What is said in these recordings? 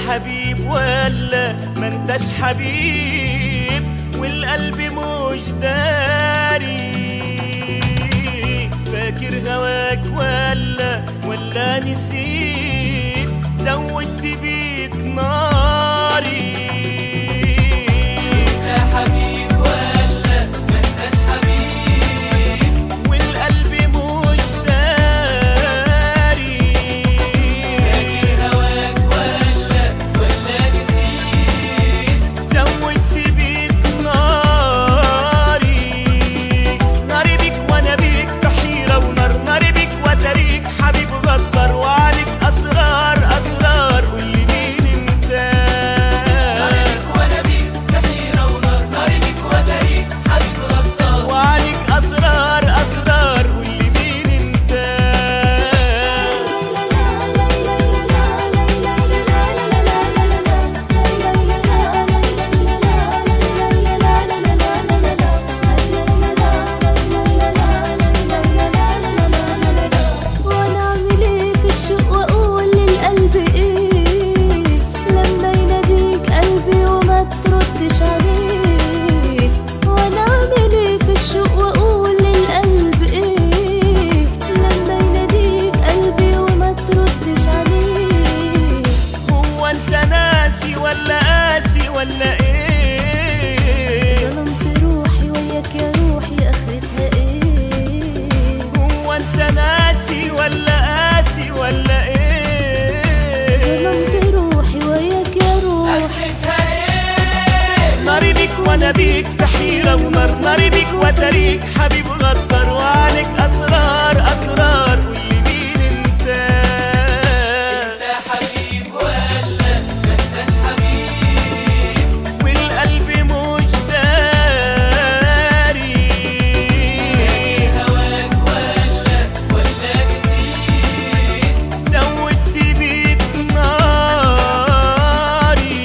حبيب ولا ما انتش حبيب والقلب مش داري فاكر هواك ولا ولا نسيت زودت بيك ناري انت حبيب ولا ما انتش حبيب والقلب مش داري فاكر هواك ولا ولا نسيت زودت بيك ناري ناري بيك وانا بيك في حيرة ونار ناري بيك وتريك حبيب غدر وعليك اسرار اسرار واللي مين انت نارك وانا بيك كثيرة ونار ناري بيك وتريك حبيب غدار وعليك اسرار اسرار واللي مين انت وانا اعمل ايه في الشوق واقول للقلب ايه لما يناديك قلبي وما تردش عليه وانا اعمل ايه في الشوق واقول للقلب ايه لما يناديك قلبي وما تردش عليه هو انت ناسي ولا قاسي ولا ايه ظلمت روحي وياك يا روحي اخرتها ايه هو انت ناسي ولا قاسي ولا ايه ظلمت روحي وياك يا روحي اخرتها ايه ناري بيك وانا بيك في حيرة ونار ناري بيك وتريك حبيب غدر وعليك اسرار اسرار واللي مين انت انت حبيب ولا ما انتش حبيب والقلب مش داري هواك ولا ولا نسيت زودت بيك ناري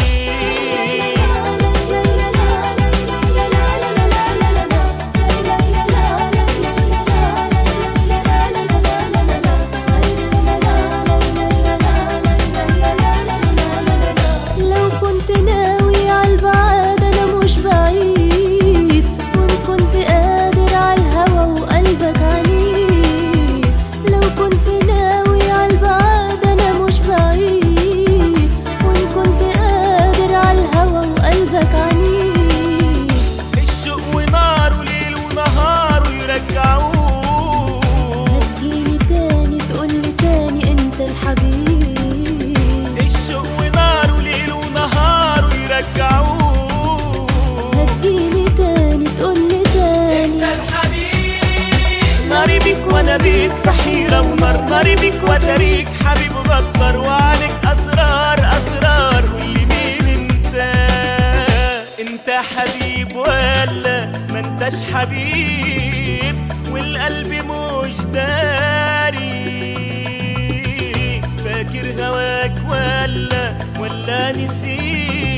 لو كنت ناوي عالبعاد انا مش بعيد وان كنت قادر عالهوى وقلبك عنيد لو كنت ناوي عالبعاد انا مش بعيد وان كنت قادر عالهوى وقلبك عنيد الشوق ونار وليل ونهار ويرجعوه هتجيني تاني تقولي تاني انت الحبيب الشوق ونار وليل ونهار ويرجعوه هتجيني تاني تقولي تاني انت الحبيب ناري بيك وانا بيك في حيرة ونار ناري بيك وتريك حبيب غدر وعليك اسرار اسرار واللي مين انت انت حبيب ولا ما انتش حبيب والقلب مش داري فاكر هواك ولا ولا نسيت